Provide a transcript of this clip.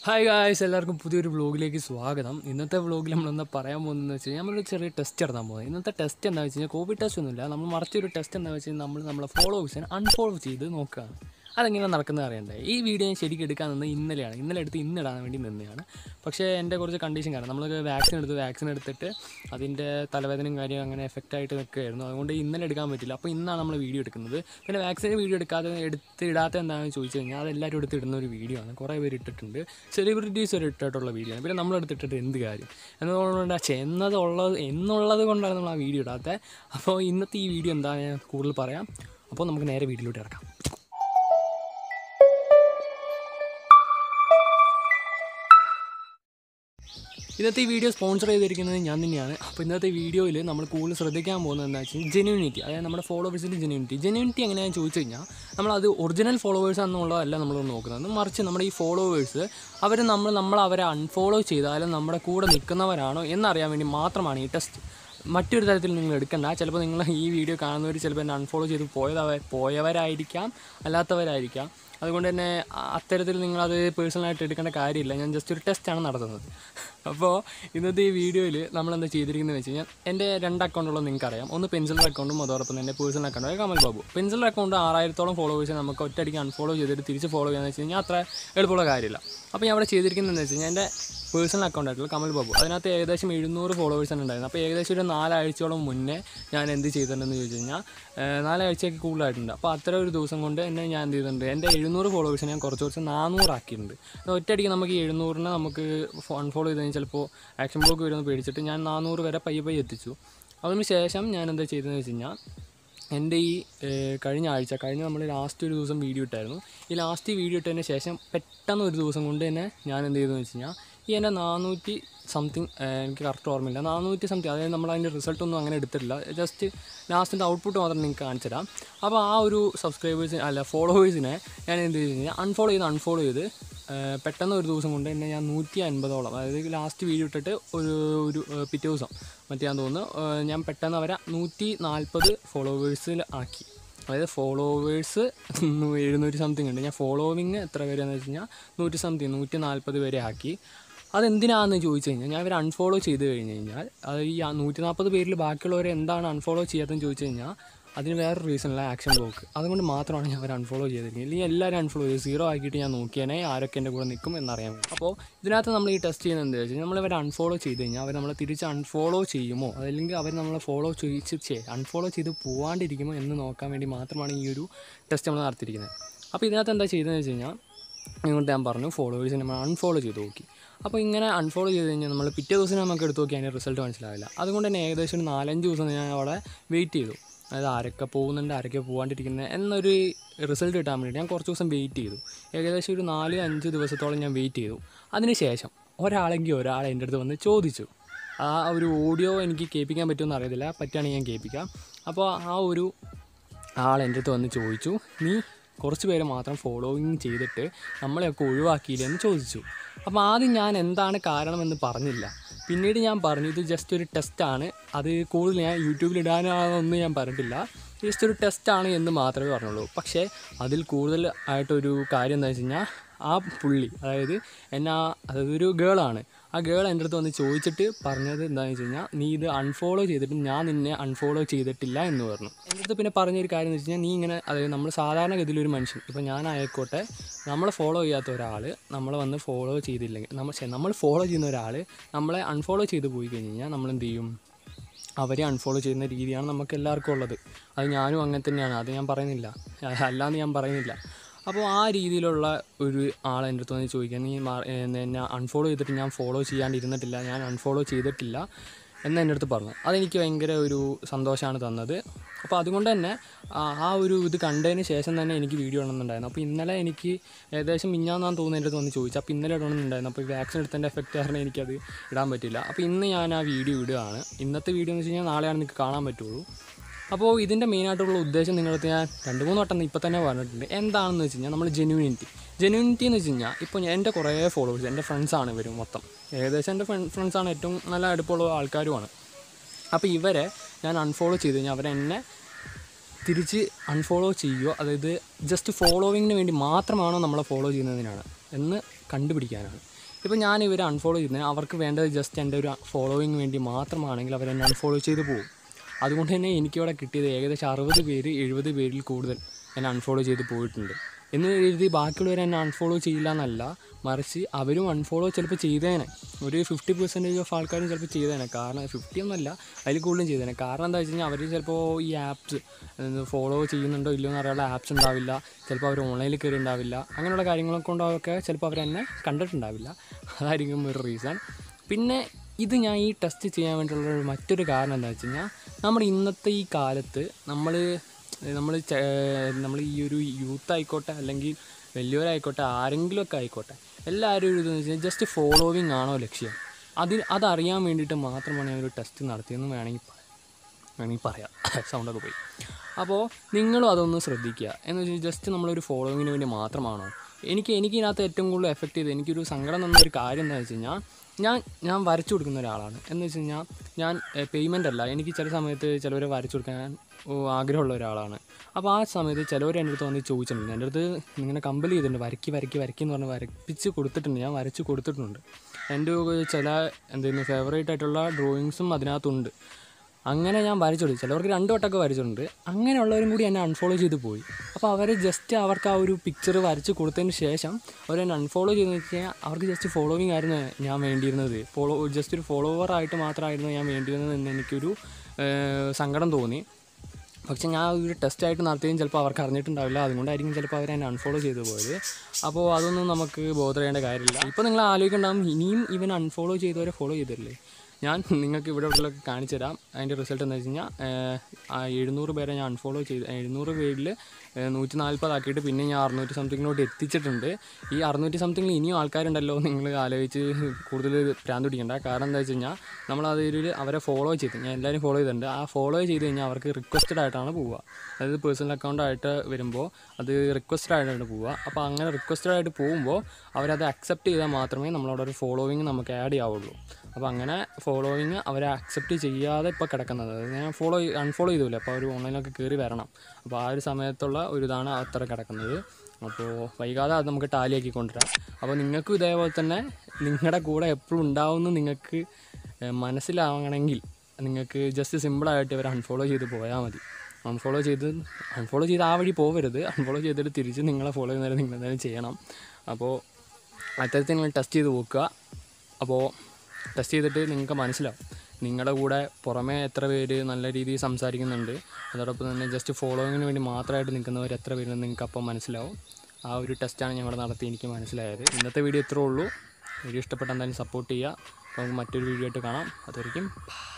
hi guys എല്ലാവർക്കും പുതിയൊരു വ്ളോഗിലേക്ക് സ്വാഗതം ഇന്നത്തെ വ്ളോഗിൽ നമ്മളെന്താ പറയാൻ പോകുന്നതെന്ന് വെച്ച് കഴിഞ്ഞാൽ നമ്മളൊരു ചെറിയ ടെസ്റ്റ് നടത്താൻ പോകുന്നത് ഇന്നത്തെ ടെസ്റ്റ് എന്താണെന്ന് വെച്ച് കഴിഞ്ഞാൽ കോവിഡ് ടെസ്റ്റ് ഒന്നുമില്ല നമ്മൾ മറിച്ചൊരു ടെസ്റ്റ് എന്താണെന്ന് വെച്ച് കഴിഞ്ഞാൽ നമ്മൾ നമ്മളെ ഫോളോവേഴ്സിനെ അൺഫോളോ ചെയ്ത് നോക്കുകയാണ് അതെങ്ങനെ നടക്കുന്നത് അറിയണ്ടേ ഈ വീഡിയോ ഞാൻ ശരിക്കും എടുക്കാൻ നിന്ന് ഇന്നലെയാണ് ഇന്നലെ എടുത്ത് ഇന്നിടാൻ വേണ്ടി നിന്നതാണ് പക്ഷേ എൻ്റെ കുറച്ച് കണ്ടീഷൻ കാരണം നമ്മൾ വാക്സിൻ എടുത്ത് വാക്സിൻ എടുത്തിട്ട് അതിൻ്റെ തലവേദനയും കാര്യം അങ്ങനെ എഫക്റ്റ് ആയിട്ട് നിൽക്കുകയായിരുന്നു അതുകൊണ്ട് ഇന്നലെ എടുക്കാൻ പറ്റില്ല അപ്പോൾ ഇന്നാണ് നമ്മൾ വീഡിയോ എടുക്കുന്നത് പിന്നെ വാക്സിന് വീഡിയോ എടുക്കാതെ എടുത്ത് ഇടാത്ത എന്താണെന്ന് ചോദിച്ചു കഴിഞ്ഞാൽ അതെല്ലാവരും എടുത്ത് ഇടുന്ന ഒരു വീഡിയോ ആണ് കുറേ പേര് ഇട്ടിട്ടുണ്ട് സെലിബ്രിറ്റീസ് വരെ ഇട്ടിട്ടുള്ള വീഡിയോ ആണ് പിന്നെ നമ്മൾ എടുത്തിട്ടിട്ട് എന്ത് കാര്യം എന്നതുകൊണ്ട് ആ ചെന്നതുള്ളത് എന്നുള്ളത് കൊണ്ടാണ് നമ്മൾ ആ വീഡിയോ ഇടാത്തത് അപ്പോൾ ഇന്നത്തെ ഈ വീഡിയോ എന്താ ഞാൻ കൂടുതൽ പറയാം അപ്പോൾ നമുക്ക് നേരെ വീഡിയോയിലോട്ട് ഇറക്കാം ഇന്നത്തെ ഈ വീഡിയോ സ്പോൺസർ ചെയ്തിരിക്കുന്നത് ഞാൻ തന്നെയാണ് അപ്പോൾ ഇന്നത്തെ വീഡിയോയിൽ നമ്മൾ കൂടുതൽ ശ്രദ്ധിക്കാൻ പോകുന്നത് എന്താ വെച്ചാൽ ജെന്യൂനിറ്റി അതായത് നമ്മുടെ ഫോളോവേഴ്സിൻ്റെ ജെന്യൂനിറ്റി ജെന്യൂനിറ്റി എങ്ങനെയാണെന്ന് ചോദിച്ചു കഴിഞ്ഞാൽ നമ്മളത് ഒറിജിനൽ ഫോളോവേഴ്സ് എന്നുള്ളതല്ല നമ്മൾ നോക്കുന്നത് മറിച്ച് നമ്മുടെ ഈ ഫോളോവേഴ്സ് അവർ നമ്മൾ നമ്മൾ അവരെ അൺഫോളോ ചെയ്താലും നമ്മുടെ കൂടെ നിൽക്കുന്നവരാണോ എന്നറിയാൻ വേണ്ടി മാത്രമാണ് ഈ ടെസ്റ്റ് മറ്റൊരു തരത്തിൽ നിങ്ങൾ എടുക്കണ്ട ചിലപ്പോൾ നിങ്ങൾ ഈ വീഡിയോ കാണുന്നവർ ചിലപ്പോൾ എന്നെ അൺഫോളോ ചെയ്ത് പോയതവ പോയവരായിരിക്കാം അല്ലാത്തവരായിരിക്കാം അതുകൊണ്ട് തന്നെ അ- അത്തരത്തിൽ നിങ്ങളത് പേഴ്സണലായിട്ട് എടുക്കേണ്ട കാര്യമില്ല ഞാൻ ജസ്റ്റ് ഒരു ടെസ്റ്റാണ് നടത്തുന്നത് അപ്പോൾ ഇന്നത്തെ ഈ വീഡിയോയിൽ നമ്മളെന്താ ചെയ്തിരിക്കുന്നത് വെച്ച് കഴിഞ്ഞാൽ എൻ്റെ രണ്ട് അക്കൗണ്ടുള്ളത് നിങ്ങൾക്കറിയാം ഒന്ന് പെൻസിലർ അക്കൗണ്ടും അതോടൊപ്പം തന്നെ പേഴ്സണൽ അക്കൗണ്ട് കമൽ ബാബു പെൻസിലർ അക്കൗണ്ട് ആറായിരത്തോളം ഫോളോവേഴ്സ് നമുക്ക് ഒറ്റയടിക്ക് അൺഫോളോ ചെയ്തിട്ട് തിരിച്ച് ഫോളോ ചെയ്യാന്ന് വെച്ച് കഴിഞ്ഞാൽ അത്ര എളുപ്പമുള്ള കാര്യമില്ല അപ്പോൾ ഞാൻ അവിടെ ചെയ്തിരിക്കുന്നത് എന്താ വെച്ച് കഴിഞ്ഞാൽ എൻ്റെ പേഴ്സണൽ അക്കൗണ്ട് ആയിട്ടുള്ള കമൽ ബാബു അതിനകത്ത് ഏകദേശം എഴുന്നൂറ് ഫോളോവേഴ്സാണ് ഉണ്ടായിരുന്നത് അപ്പോൾ ഏകദേശം ഒരു നാലാഴ്ചയോളം മുന്നേ ഞാൻ എന്ത് ചെയ്തിട്ടുണ്ടെന്ന് ചോദിച്ചു കഴിഞ്ഞാൽ ഏഹ്, നാലാഴ്ചയൊക്കെ കൂടുതലായിട്ടുണ്ട് അപ്പോൾ അത്ര ഒരു ദിവസം കൊണ്ട് തന്നെ ഞാൻ എന്ത് ചെയ്തിട്ടുണ്ട് എൻ്റെ എഴുന്നൂറ് ഫോളോവേഴ്സിനെ ഞാൻ കുറച്ച് കുറച്ച് നാനൂറാക്കിയിട്ടുണ്ട് അപ്പോൾ ഒറ്റയടിക്ക് നമുക്ക് ഈ എഴുന്നൂറിനെ നമുക്ക് അൺഫോളോ ചെയ്ത് കഴിഞ്ഞാൽ ചിലപ്പോൾ ആക്ഷൻ ബ്ലോക്ക് വരുമെന്ന് പേടിച്ചിട്ട് ഞാൻ നാനൂറ് വരെ പയ്യെ പയ്യെ എത്തിച്ചു അതിന് ശേഷം ഞാൻ എന്താ ചെയ്തതെന്ന് വെച്ച് കഴിഞ്ഞാൽ എൻ്റെ ഈ ഏഹ്, കഴിഞ്ഞ ആഴ്ച കഴിഞ്ഞ നമ്മൾ ലാസ്റ്റ് ഒരു ദിവസം വീഡിയോ ഇട്ടായിരുന്നു ഈ ലാസ്റ്റ് വീഡിയോ ഇട്ടതിന് ശേഷം പെട്ടെന്ന് ഒരു ദിവസം കൊണ്ട് തന്നെ ഞാൻ എന്ത് ചെയ്തെന്ന് വെച്ച് കഴിഞ്ഞാൽ ഈ എൻ്റെ നാനൂറ്റി സംതിങ് എനിക്ക് കറക്റ്റ് ഓർമ്മയില്ല നാനൂറ്റി സംതിങ് അതായത് നമ്മൾ അതിൻ്റെ റിസൾട്ടൊന്നും അങ്ങനെ എടുത്തിട്ടില്ല ജസ്റ്റ് ലാസ്റ്റിൻ്റെ ഔട്ട്പുട്ട് മാത്രം നിങ്ങൾക്ക് കാണിച്ചു തരാം അപ്പോൾ ആ ഒരു സബ്സ്ക്രൈബേഴ്സ് അല്ല ഫോളോവേഴ്സിനെ ഞാൻ എന്ത് ചെയ്ത് കഴിഞ്ഞാൽ അൺഫോളോ ചെയ്ത് അൺഫോളോ ചെയ്ത് ഏഹ്, പെട്ടെന്ന് ഒരു ദിവസം കൊണ്ട് തന്നെ ഞാൻ നൂറ്റി അൻപതോളം അതായത് ലാസ്റ്റ് വീഡിയോ ഇട്ടിട്ട് ഒരു ഒരു ഏഹ്, പിറ്റേ ദിവസം മറ്റേ ഞാൻ തോന്നുന്നു ഏഹ്, ഞാൻ പെട്ടെന്ന് അവരെ നൂറ്റി നാൽപ്പത് ഫോളോവേഴ്സിൽ ആക്കി അതായത് ഫോളോവേഴ്സ് എഴുന്നൂറ്റി സംതിങ് ഉണ്ട് ഞാൻ ഫോളോവിങ് എത്ര പേരെന്ന് വെച്ച് കഴിഞ്ഞാൽ നൂറ്റി സംതിങ് നൂറ്റി നാൽപ്പത് വരെ ആക്കി അതെന്തിനാണെന്ന് ചോദിച്ചു കഴിഞ്ഞാൽ ഞാൻ ഇവർ അൺഫോളോ ചെയ്ത് കഴിഞ്ഞ് കഴിഞ്ഞാൽ അത് ഈ നൂറ്റി നാൽപ്പത് പേരിൽ ബാക്കിയുള്ളവരെ എന്താണ് അൺഫോളോ ചെയ്യാത്തതെന്ന് ചോദിച്ചു കഴിഞ്ഞാൽ അതിന് വേറെ റീസണില്ല ആക്ഷൻ ബ്ലോക്ക് അതുകൊണ്ട് മാത്രമാണ് ഞാൻ അവർ അൺഫോളോ ചെയ്തിരിക്കുന്നത് ഇല്ലെങ്കിൽ എല്ലാവരും അൺഫോളോ ചെയ്ത് സീറോ ആക്കിയിട്ട് ഞാൻ നോക്കിയാനേ ആരൊക്കെ എൻ്റെ കൂടെ നിൽക്കും എന്നറിയാൻ വേണ്ടി അപ്പോൾ ഇതിനകത്ത് നമ്മൾ ഈ ടെസ്റ്റ് ചെയ്യുന്നത് എന്താ വെച്ചാൽ നമ്മൾ ഇവരെ അൺഫോളോ ചെയ്ത് കഴിഞ്ഞാൽ അവർ നമ്മളെ തിരിച്ച് അൺഫോളോ ചെയ്യുമോ അതല്ലെങ്കിൽ അവർ നമ്മളെ ഫോളോ ചെയ്യിച്ച് ചേ അൺഫോളോ ചെയ്ത് പോവാണ്ടിരിക്കുമോ എന്ന് നോക്കാൻ വേണ്ടി മാത്രമാണ് ഈ ഒരു ടെസ്റ്റ് നമ്മൾ നടത്തിയിരിക്കുന്നത് അപ്പോൾ ഇതിനകത്ത് എന്താ ചെയ്തതെന്ന് വെച്ച് കഴിഞ്ഞാൽ ഇങ്ങോട്ട് ഞാൻ പറഞ്ഞു ഫോളോവേഴ്സിനെ നമ്മൾ അൺഫോളോ ചെയ്ത് നോക്കി അപ്പോൾ ഇങ്ങനെ അൺഫോളോ ചെയ്ത് കഴിഞ്ഞാൽ നമ്മൾ പിറ്റേ ദിവസം നമുക്ക് എടുത്ത് നോക്കി അതിൻ്റെ റിസൾട്ട് മനസ്സിലാവില്ല അതുകൊണ്ട് തന്നെ ഏകദേശം ഒരു നാലഞ്ച് ദിവസം ഞാൻ അവിടെ വെയിറ്റ് ചെയ്തു അതായത് ആരൊക്കെ പോകുന്നുണ്ട് ആരൊക്കെ പോകാണ്ടിരിക്കുന്നത് എന്നൊരു റിസൾട്ട് കിട്ടാൻ വേണ്ടി ഞാൻ കുറച്ച് ദിവസം വെയിറ്റ് ചെയ്തു ഏകദേശം ഒരു നാല് അഞ്ച് ദിവസത്തോളം ഞാൻ വെയിറ്റ് ചെയ്തു അതിനുശേഷം ഒരാളെങ്കിൽ ഒരാൾ എൻ്റെ അടുത്ത് വന്ന് ചോദിച്ചു ആ ഒരു ഓഡിയോ എനിക്ക് കേൾപ്പിക്കാൻ പറ്റുമെന്ന് അറിയത്തില്ല പറ്റുകയാണെങ്കിൽ ഞാൻ കേൾപ്പിക്കാം അപ്പോൾ ആ ഒരു ആൾ എൻ്റെ അടുത്ത് വന്ന് ചോദിച്ചു നീ കുറച്ച് പേര് മാത്രം ഫോളോയിങ് ചെയ്തിട്ട് നമ്മളെയൊക്കെ ഒഴിവാക്കിയില്ലേ എന്ന് ചോദിച്ചു അപ്പോൾ ആദ്യം ഞാൻ എന്താണ് കാരണമെന്ന് പറഞ്ഞില്ല പിന്നീട് ഞാൻ പറഞ്ഞു ഇത് ജസ്റ്റ് ഒരു ടെസ്റ്റാണ് അത് കൂടുതൽ ഞാൻ യൂട്യൂബിൽ ഇടാനൊന്നും ഞാൻ പറഞ്ഞിട്ടില്ല ജസ്റ്റ് ഒരു ടെസ്റ്റാണ് എന്ന് മാത്രമേ പറഞ്ഞുള്ളൂ പക്ഷേ അതിൽ കൂടുതൽ ആയിട്ടൊരു കാര്യം എന്താ വെച്ച് കഴിഞ്ഞാൽ ആ പുള്ളി അതായത് എന്നെ ആ അതായത് ഒരു ഗേളാണ് ആ ഗേൾ എൻ്റെ അടുത്ത് വന്ന് ചോദിച്ചിട്ട് പറഞ്ഞത് എന്താണെന്ന് വെച്ച് കഴിഞ്ഞാൽ നീ ഇത് അൺഫോളോ ചെയ്തിട്ട് ഞാൻ നിന്നെ അൺഫോളോ ചെയ്തിട്ടില്ല എന്ന് പറഞ്ഞു എൻ്റെ അടുത്ത് പിന്നെ പറഞ്ഞൊരു കാര്യം എന്ന് വെച്ച് കഴിഞ്ഞാൽ നീ ഇങ്ങനെ അതായത് നമ്മൾ സാധാരണഗതിയിൽ ഒരു മനുഷ്യൻ ഇപ്പോൾ ഞാൻ ആയിക്കോട്ടെ നമ്മളെ ഫോളോ ചെയ്യാത്ത ഒരാൾ നമ്മളെ വന്ന് ഫോളോ ചെയ്തില്ലെങ്കിൽ നമ്മൾ ശ്ശെ, നമ്മൾ ഫോളോ ചെയ്യുന്ന ഒരാൾ നമ്മളെ അൺഫോളോ ചെയ്ത് പോയി കഴിഞ്ഞ് കഴിഞ്ഞാൽ നമ്മൾ എന്ത് ചെയ്യും അവരെ അൺഫോളോ ചെയ്യുന്ന രീതിയാണ് നമുക്ക് എല്ലാവർക്കും ഉള്ളത് അത് ഞാനും അങ്ങനെ തന്നെയാണ് അത് ഞാൻ പറയുന്നില്ല അല്ലാന്ന് ഞാൻ പറയുന്നില്ല അപ്പോൾ ആ രീതിയിലുള്ള ഒരു ആൾ എൻ്റെ അടുത്ത് വന്ന് ചോദിക്കാൻ നീ മാ- ഏ, എന്നെ അൺഫോളോ ചെയ്തിട്ട് ഞാൻ ഫോളോ ചെയ്യാണ്ടിരുന്നിട്ടില്ല ഞാൻ അൺഫോളോ ചെയ്തിട്ടില്ല എന്ന് എൻ്റെ അടുത്ത് പറഞ്ഞു അതെനിക്ക് ഭയങ്കര ഒരു സന്തോഷമാണ് തന്നത് അപ്പോൾ അതുകൊണ്ട് തന്നെ ആ ആ ഒരു ഇത് കണ്ടതിന് ശേഷം തന്നെ എനിക്ക് വീഡിയോ ഇടണമെന്നുണ്ടായിരുന്നു അപ്പോൾ ഇന്നലെ എനിക്ക് ഏകദേശം മിഞ്ഞാന്നാന്ന് തോന്നുന്നു എൻ്റെ അടുത്ത് വന്ന് ചോദിച്ചു അപ്പോൾ ഇന്നലെ ഇടണമെന്നുണ്ടായിരുന്നു അപ്പോൾ വാക്സിൻ എടുത്തതിൻ്റെ എഫക്റ്റ് കാരണം എനിക്കത് ഇടാൻ പറ്റില്ല അപ്പോൾ ഇന്ന് ഞാൻ ആ വീഡിയോ ഇടുകയാണ് ഇന്നത്തെ വീഡിയോ എന്ന് വെച്ച് കഴിഞ്ഞാൽ നാളെയാണ് നിങ്ങൾക്ക് കാണാൻ പറ്റുള്ളൂ അപ്പോൾ ഇതിൻ്റെ മെയിനായിട്ടുള്ള ഉദ്ദേശം നിങ്ങളടുത്ത് ഞാൻ രണ്ട് മൂന്ന് വട്ടം ഇപ്പോൾ തന്നെ പറഞ്ഞിട്ടുണ്ട് എന്താണെന്ന് വെച്ച് കഴിഞ്ഞാൽ നമ്മൾ ജെന്യൂനിറ്റി ജെന്യൂനിറ്റി എന്ന് വെച്ച് കഴിഞ്ഞാൽ ഇപ്പോൾ ഞാൻ- എൻ്റെ കുറേ ഫോളോവേഴ്സ് എൻ്റെ ഫ്രണ്ട്സാണ് ഇവർ മൊത്തം ഏകദേശം എൻ്റെ ഫ്രണ്ട്സാണ് ഏറ്റവും നല്ല അടുപ്പമുള്ള ആൾക്കാരുമാണ് അപ്പോൾ ഇവരെ ഞാൻ അൺഫോളോ ചെയ്ത് കഴിഞ്ഞാൽ അവരെന്നെ തിരിച്ച് അൺഫോളോ ചെയ്യുമോ അതായത് ജസ്റ്റ് ഫോളോവിങ്ങിന് വേണ്ടി മാത്രമാണോ നമ്മളെ ഫോളോ ചെയ്യുന്നതിനാണ് എന്ന് കണ്ടുപിടിക്കാനാണ് ഇപ്പോൾ ഞാൻ ഇവരെ അൺഫോളോ ചെയ്യുന്നത് അവർക്ക് വേണ്ടത് ജസ്റ്റ് എൻ്റെ ഒരു ഫോളോയിങ് വേണ്ടി മാത്രമാണെങ്കിൽ അവരെന്നെ അൺഫോളോ ചെയ്ത് പോകും അതുകൊണ്ട് തന്നെ എനിക്കിവിടെ കിട്ടിയത് ഏകദേശം അറുപത് പേര് എഴുപത് പേരിൽ കൂടുതൽ എന്നെ അൺഫോളോ ചെയ്ത് പോയിട്ടുണ്ട് എന്ന് എഴുതി ബാക്കിയുള്ളവർ എന്നെ അൺഫോളോ ചെയ്യില്ല എന്നല്ല മറിച്ച് അവരും അൺഫോളോ ചിലപ്പോൾ ചെയ്തേനെ ഒരു ഫിഫ്റ്റി പെർസെൻറ്റേജ് ഓഫ് ആൾക്കാരും ചിലപ്പോൾ ചെയ്തേനെ കാരണം ഫിഫ്റ്റി ഒന്നല്ല അതിൽ കൂടുതലും ചെയ്തേനെ കാരണം എന്താ വെച്ച് കഴിഞ്ഞാൽ അവർ ചിലപ്പോൾ ഈ ആപ്സ് ഫോളോ ചെയ്യുന്നുണ്ടോ ഇല്ലയോ എന്ന് അറിയാനുള്ള ആപ്സ് ഉണ്ടാവില്ല ചിലപ്പോൾ അവർ ഓൺലൈനിൽ കയറി ഉണ്ടാവില്ല അങ്ങനെയുള്ള കാര്യങ്ങളൊക്കെ കൊണ്ടൊക്കെ ചിലപ്പോൾ അവരെന്നെ കണ്ടിട്ടുണ്ടാവില്ല അതായിരിക്കും ഒരു റീസൺ പിന്നെ ഇത് ഞാൻ ഈ ടെസ്റ്റ് ചെയ്യാൻ വേണ്ടിയുള്ള ഒരു മറ്റൊരു കാരണം എന്താ വെച്ച് കഴിഞ്ഞാൽ നമ്മുടെ ഇന്നത്തെ ഈ കാലത്ത് നമ്മൾ നമ്മൾ നമ്മൾ ഈ ഒരു യൂത്ത് ആയിക്കോട്ടെ അല്ലെങ്കിൽ വലിയവരായിക്കോട്ടെ ആരെങ്കിലുമൊക്കെ ആയിക്കോട്ടെ എല്ലാവരും ഒരു ഇതെന്ന് വെച്ചാൽ ജസ്റ്റ് ഫോളോവിങ് ആണോ ലക്ഷ്യം അതിൽ അതറിയാൻ വേണ്ടിയിട്ട് മാത്രമാണ് ഞാൻ ഒരു ടെസ്റ്റ് നടത്തിയെന്ന് വേണമെങ്കിൽ പറയാം വേണമെങ്കിൽ പറയാം സൗണ്ടൊക്കെ പോയി അപ്പോൾ നിങ്ങളും അതൊന്ന് ശ്രദ്ധിക്കുക എന്ന് വെച്ചാൽ ജസ്റ്റ് നമ്മളൊരു ഫോളോവിങ്ങിന് വേണ്ടി മാത്രമാണോ എനിക്ക് എനിക്ക് ഇതിനകത്ത് ഏറ്റവും കൂടുതൽ എഫക്റ്റ് ചെയ്ത് എനിക്കൊരു സങ്കടം തന്ന ഒരു കാര്യം എന്താണെന്ന് വെച്ച് കഴിഞ്ഞാൽ ഞാൻ ഞാൻ വരച്ചു കൊടുക്കുന്ന ഒരാളാണ് എന്ന് വെച്ച് കഴിഞ്ഞാൽ ഞാൻ പേയ്മെൻ്റ് അല്ല എനിക്ക് ചില സമയത്ത് ചിലവരെ വരച്ചു കൊടുക്കാൻ ഓ, ആഗ്രഹമുള്ള ഒരാളാണ് അപ്പോൾ ആ സമയത്ത് ചിലവർ എൻ്റെ അടുത്ത് വന്ന് ചോദിച്ചിട്ടുണ്ട് എൻ്റെ അടുത്ത് ഇങ്ങനെ കമ്പൽ ചെയ്തിട്ടുണ്ട് വരയ്ക്ക് വരയ്ക്ക് വരയ്ക്ക് എന്ന് പറഞ്ഞ് വരപ്പിച്ച് കൊടുത്തിട്ടുണ്ട് ഞാൻ വരച്ച് കൊടുത്തിട്ടുണ്ട് എൻ്റെ ചില എന്തെങ്കിലും ഫേവറേറ്റ് ആയിട്ടുള്ള ഡ്രോയിങ്സും അതിനകത്തുണ്ട് അങ്ങനെ ഞാൻ വരച്ചു കൊടുത്തു ചിലവർക്ക് രണ്ട് വട്ടമൊക്കെ വരച്ചിട്ടുണ്ട് അങ്ങനെയുള്ളവരും കൂടി എന്നെ അൺഫോളോ ചെയ്ത് പോയി അപ്പോൾ അവർ ജസ്റ്റ് അവർക്ക് ആ ഒരു പിക്ചർ വരച്ച് കൊടുത്തതിന് ശേഷം അവർ എന്നെ അൺഫോളോ ചെയ്തെന്ന് വെച്ച് കഴിഞ്ഞാൽ അവർക്ക് ജസ്റ്റ് ഫോളോവിങ് ആയിരുന്നു ഞാൻ വേണ്ടിയിരുന്നത് ഫോളോ ജസ്റ്റ് ഒരു ഫോളോവർ ആയിട്ട് മാത്രമായിരുന്നു ഞാൻ വേണ്ടിയിരുന്നത് എന്ന് എനിക്കൊരു ഏഹ്, സങ്കടം തോന്നി പക്ഷെ ഞാൻ ഒരു ടെസ്റ്റ് ആയിട്ട് നടത്തിയും ചിലപ്പോൾ അവർക്ക് അറിഞ്ഞിട്ടുണ്ടാവില്ല അതുകൊണ്ടായിരിക്കും ചിലപ്പോൾ അവർ എന്നെ അൺഫോളോ ചെയ്തു പോയത് അപ്പോൾ അതൊന്നും നമുക്ക് ബോധർ ചെയ്യേണ്ട കാര്യമില്ല ഇപ്പോൾ നിങ്ങൾ ആലോചിക്കണ്ടാവും ഇനിയും ഇവൻ അൺഫോളോ ചെയ്തവരെ ഫോളോ ചെയ്തിട്ടില്ലേ ഞാൻ നിങ്ങൾക്ക് ഇവിടെ ഉള്ളതൊക്കെ കാണിച്ചു തരാം അതിൻ്റെ റിസൾട്ട് എന്ന് വെച്ച് കഴിഞ്ഞാൽ ഏഹ്, ആ എഴുന്നൂറ് പേരെ ഞാൻ അൺഫോളോ ചെയ്ത് എഴുന്നൂറ് പേരിൽ നൂറ്റി നാൽപ്പതാക്കിയിട്ട് പിന്നെ ഞാൻ അറുന്നൂറ്റി സംതിങ്ങിലോട്ട് എത്തിച്ചിട്ടുണ്ട് ഈ അറുന്നൂറ്റി സംതിങ്ങിൽ ഇനിയും ആൾക്കാരുണ്ടല്ലോ നിങ്ങൾ ആലോചിച്ച് കൂടുതൽ ഭ്രാന്ത് പിടിക്കണ്ട കാരണം എന്താ വെച്ച് കഴിഞ്ഞാൽ നമ്മളത് ഒരു അവരെ ഫോളോ ചെയ്ത് ഞാൻ എല്ലാവരും ഫോളോ ചെയ്തിട്ടുണ്ട് ആ ഫോളോ ചെയ്ത് കഴിഞ്ഞാൽ അവർക്ക് റിക്വസ്റ്റഡ് ആയിട്ടാണ് പോവുക അതായത് പേഴ്സണൽ അക്കൗണ്ട് ആയിട്ട് വരുമ്പോൾ അത് റിക്വസ്റ്റഡ് ആയിട്ടാണ് പോവുക അപ്പോൾ അങ്ങനെ റിക്വസ്റ്റഡ് ആയിട്ട് പോകുമ്പോൾ അവരത് അക്സെപ്റ്റ് ചെയ്താൽ മാത്രമേ നമ്മളവിടെ ഒരു ഫോളോവിങ് നമുക്ക് ആഡ് ചെയ്യാവുള്ളൂ അപ്പോൾ അങ്ങനെ ഫോളോവിങ് അവരെ അക്സെപ്റ്റ് ചെയ്യാതെ ഇപ്പോൾ കിടക്കുന്നത് അതായത് ഞാൻ ഫോളോ അൺഫോളോ ചെയ്തില്ല അപ്പോൾ അവർ ഓൺലൈനിലൊക്കെ കയറി വരണം അപ്പോൾ ആ ഒരു സമയത്തുള്ള ഒരു ഇതാണ് അത്ര കിടക്കുന്നത് അപ്പോൾ വൈകാതെ അത് നമുക്ക് ടാലിയാക്കി കൊണ്ടുവരാം അപ്പോൾ നിങ്ങൾക്കും ഇതേപോലെ തന്നെ നിങ്ങളുടെ കൂടെ എപ്പോഴും ഉണ്ടാവുമെന്ന് നിങ്ങൾക്ക് ഏഹ്, മനസ്സിലാവണമെങ്കിൽ നിങ്ങൾക്ക് ജസ്റ്റ് സിമ്പിളായിട്ട് ഇവർ അൺഫോളോ ചെയ്ത് പോയാൽ മതി അൺഫോളോ ചെയ്ത് അൺഫോളോ ചെയ്ത് ആ വഴി പോകരുത് അൺഫോളോ ചെയ്തിട്ട് തിരിച്ച് നിങ്ങളെ ഫോളോ ചെയ്യുന്നവരെ നിങ്ങൾ എന്തായാലും ചെയ്യണം അപ്പോൾ അത്തരത്തിൽ നിങ്ങൾ ടെസ്റ്റ് ചെയ്ത് നോക്കുക അപ്പോൾ ടെസ്റ്റ് ചെയ്തിട്ട് നിങ്ങൾക്ക് മനസ്സിലാവും നിങ്ങളുടെ കൂടെ പുറമേ എത്ര പേര് നല്ല രീതിയിൽ സംസാരിക്കുന്നുണ്ട് അതോടൊപ്പം തന്നെ ജസ്റ്റ് ഫോളോയിങ്ങിന് വേണ്ടി മാത്രമായിട്ട് നിൽക്കുന്നവർ എത്ര പേരുണ്ടെന്ന് നിങ്ങൾക്ക് അപ്പോൾ മനസ്സിലാവും ആ ഒരു ടെസ്റ്റാണ് ഞങ്ങൾ നടത്തി എനിക്ക് മനസ്സിലായത് ഇന്നത്തെ വീഡിയോ ഇത്രേ ഉള്ളൂ വീഡിയോ ഇഷ്ടപ്പെട്ട എന്തായാലും സപ്പോർട്ട് ചെയ്യുക അപ്പോൾ നമുക്ക് മറ്റൊരു വീഡിയോ ആയിട്ട് കാണാം അതുവരെയും